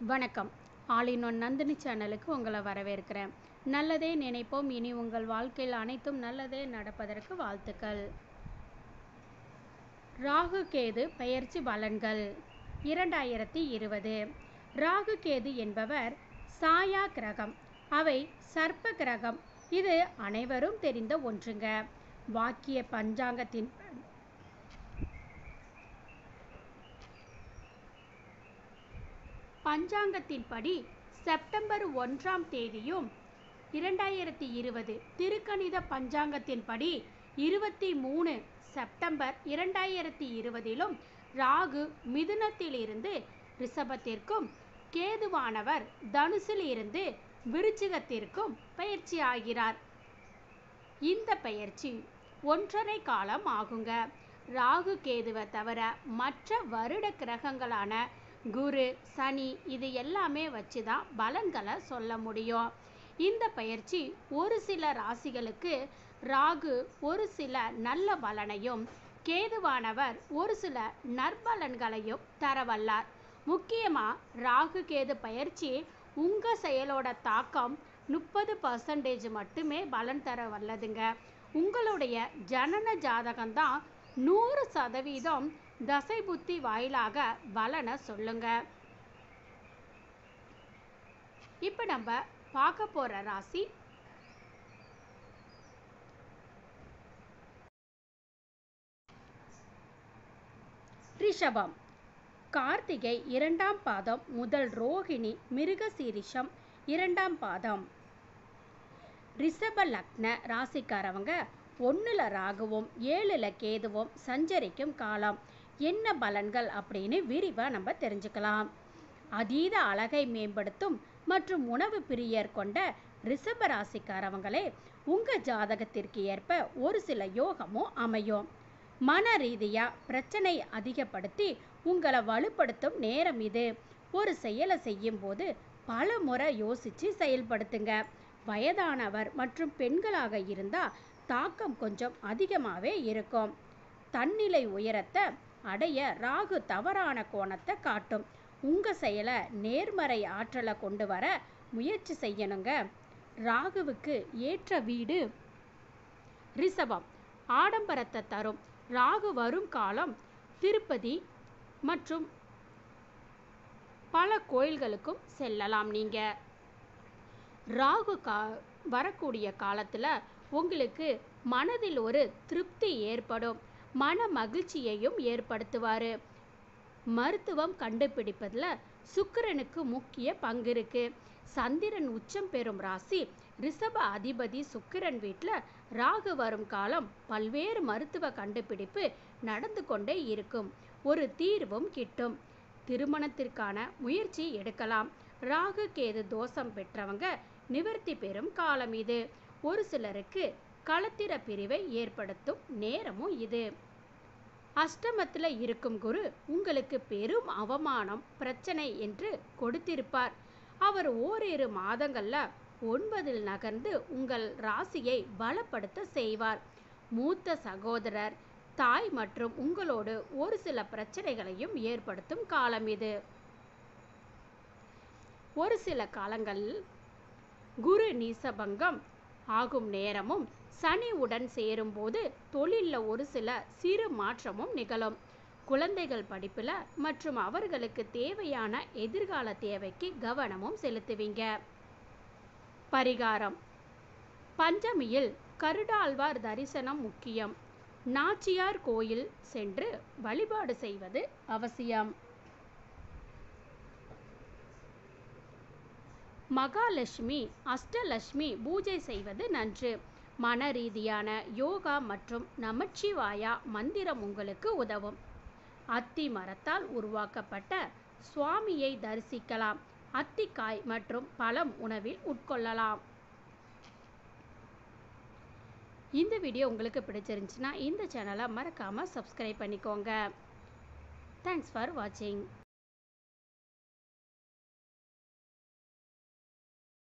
வணக்கம் ஆலினொன் நந்தினி சேனலுக்கு உங்களை வரவேற்கிறேன் நல்லதே நினைப்போம் இனி உங்கள் வாழ்க்கையில் அனைத்தும் நல்லதே நடப்பதற்கு வாழ்த்துக்கள் ராகு கேது பெயர்ச்சி பலன்கள் இரண்டாயிரத்தி இருபது ராகு கேது என்பவர் சாயா கிரகம் அவை சர்ப்ப கிரகம் இது அனைவரும் தெரிந்த ஒன்றுங்க வாக்கிய பஞ்சாங்கத்தின் பஞ்சாங்கத்தின்படி செப்டம்பர் ஒன்றாம் தேதியும் இரண்டாயிரத்தி இருபது திருக்கணித பஞ்சாங்கத்தின்படி இருபத்தி மூணு செப்டம்பர் இரண்டாயிரத்தி இருபதிலும் ராகு மிதுனத்திலிருந்து ரிஷபத்திற்கும் கேதுவானவர் தனுசில் இருந்து விருச்சிகத்திற்கும் பயிற்சி ஆகிறார் இந்த பயிற்சி ஒன்றரை காலம் ஆகுங்க ராகு கேதுவை தவிர மற்ற வருட கிரகங்களான குரு சனி இது எல்லாமே வச்சு தான் பலன்களை சொல்ல முடியும் இந்த பயிற்சி ஒரு சில ராசிகளுக்கு ராகு ஒரு சில நல்ல பலனையும் கேதுவானவர் ஒரு சில நற்பலன்களையும் தரவல்லார் முக்கியமாக ராகு கேது பயிற்சி உங்கள் செயலோட தாக்கம் முப்பது பர்சன்டேஜ் மட்டுமே பலன் தர வல்லதுங்க உங்களுடைய ஜனன ஜாதகம்தான் நூறு சதவீதம் தசை புத்தி வாயிலாக பலனை சொல்லுங்க இப்போ நம்ம பார்க்க போற ராசி ரிஷபம் கார்த்திகை இரண்டாம் பாதம் முதல் ரோகிணி மிருகசீரிஷம் இரண்டாம் பாதம் ரிஷப லக்ன ராசிக்காரவங்க ஒன்றில் ராகுவும் ஏழில் கேதுவும் சஞ்சரிக்கும் காலம் என்ன பலன்கள் அப்படின்னு விரிவாக நம்ம தெரிஞ்சுக்கலாம் அதீத அழகை மேம்படுத்தும் மற்றும் உணவு பிரியர் கொண்ட ரிஷப ராசிக்காரவங்களே உங்கள் ஜாதகத்திற்கு ஏற்ப ஒரு சில யோகமும் அமையும் மன ரீதியாக பிரச்சனை அதிகப்படுத்தி உங்களை வலுப்படுத்தும் நேரம் இது ஒரு செயலை செய்யும் போது பல முறை யோசித்து செயல்படுத்துங்க வயதானவர் மற்றும் பெண்களாக இருந்தால் தாக்கம் கொஞ்சம் அதிகமாகவே இருக்கும் தன்னிலை உயரத்தை அடைய ராகு தவறான கோணத்தை காட்டும் உங்கள் செயலை நேர்மறை ஆற்றலை கொண்டு வர முயற்சி செய்யணுங்க ராகுவுக்கு ஏற்ற வீடு ரிஷபம் ஆடம்பரத்தை தரும் ராகு வரும் காலம் திருப்பதி மற்றும் பல கோயில்களுக்கும் செல்லலாம் நீங்கள் ராகு கா வரக்கூடிய காலத்தில் உங்களுக்கு மனதில் ஒரு திருப்தி ஏற்படும் மன மகிழ்ச்சியையும் ஏற்படுத்துவார் மருத்துவம் கண்டுபிடிப்பதில் சுக்கிரனுக்கு முக்கிய பங்கு இருக்கு சந்திரன் உச்சம் பெறும் ராசி ரிஷப அதிபதி சுக்கிரன் வீட்டில் ராகு வரும் காலம் பல்வேறு மருத்துவ கண்டுபிடிப்பு நடந்து கொண்டே இருக்கும் ஒரு தீர்வும் கிட்டும் திருமணத்திற்கான முயற்சி எடுக்கலாம் ராகு கேது தோஷம் பெற்றவங்க நிவர்த்தி பெறும் காலம் இது ஒரு சிலருக்கு களத்திர பிரிவை ஏற்படுத்தும் நேரமும் இது அஷ்டமத்தில் இருக்கும் குரு உங்களுக்கு பெரும் அவமானம் பிரச்சனை என்று கொடுத்திருப்பார் அவர் ஓரிரு மாதங்கள்ல ஒன்பதில் நகர்ந்து உங்கள் ராசியை பலப்படுத்த செய்வார் மூத்த சகோதரர் தாய் மற்றும் உங்களோடு ஒரு சில பிரச்சனைகளையும் ஏற்படுத்தும் காலம் இது ஒரு சில காலங்களில் குரு நீசபங்கம் ஆகும் நேரமும் சனி உடன் சேரும்போது தொழிலில் ஒரு சில சிறு மாற்றமும் நிகழும் குழந்தைகள் படிப்பில் மற்றும் அவர்களுக்கு தேவையான எதிர்கால தேவைக்கு கவனமும் செலுத்துவீங்க பரிகாரம் பஞ்சமியில் கருடாழ்வார் தரிசனம் முக்கியம் நாச்சியார் கோயில் சென்று வழிபாடு செய்வது அவசியம் மகாலட்சுமி அஷ்டலட்சுமி பூஜை செய்வது நன்று மன ரீதியான யோகா மற்றும் நமச்சிவாயா மந்திரம் உங்களுக்கு உதவும் அத்தி மரத்தால் உருவாக்கப்பட்ட சுவாமியை தரிசிக்கலாம் அத்திக்காய் மற்றும் பழம் உணவில் உட்கொள்ளலாம் இந்த வீடியோ உங்களுக்கு பிடிச்சிருந்துச்சுன்னா இந்த சேனலை மறக்காமல் சப்ஸ்கிரைப் பண்ணிக்கோங்க தேங்க்ஸ் ஃபார் வாட்சிங்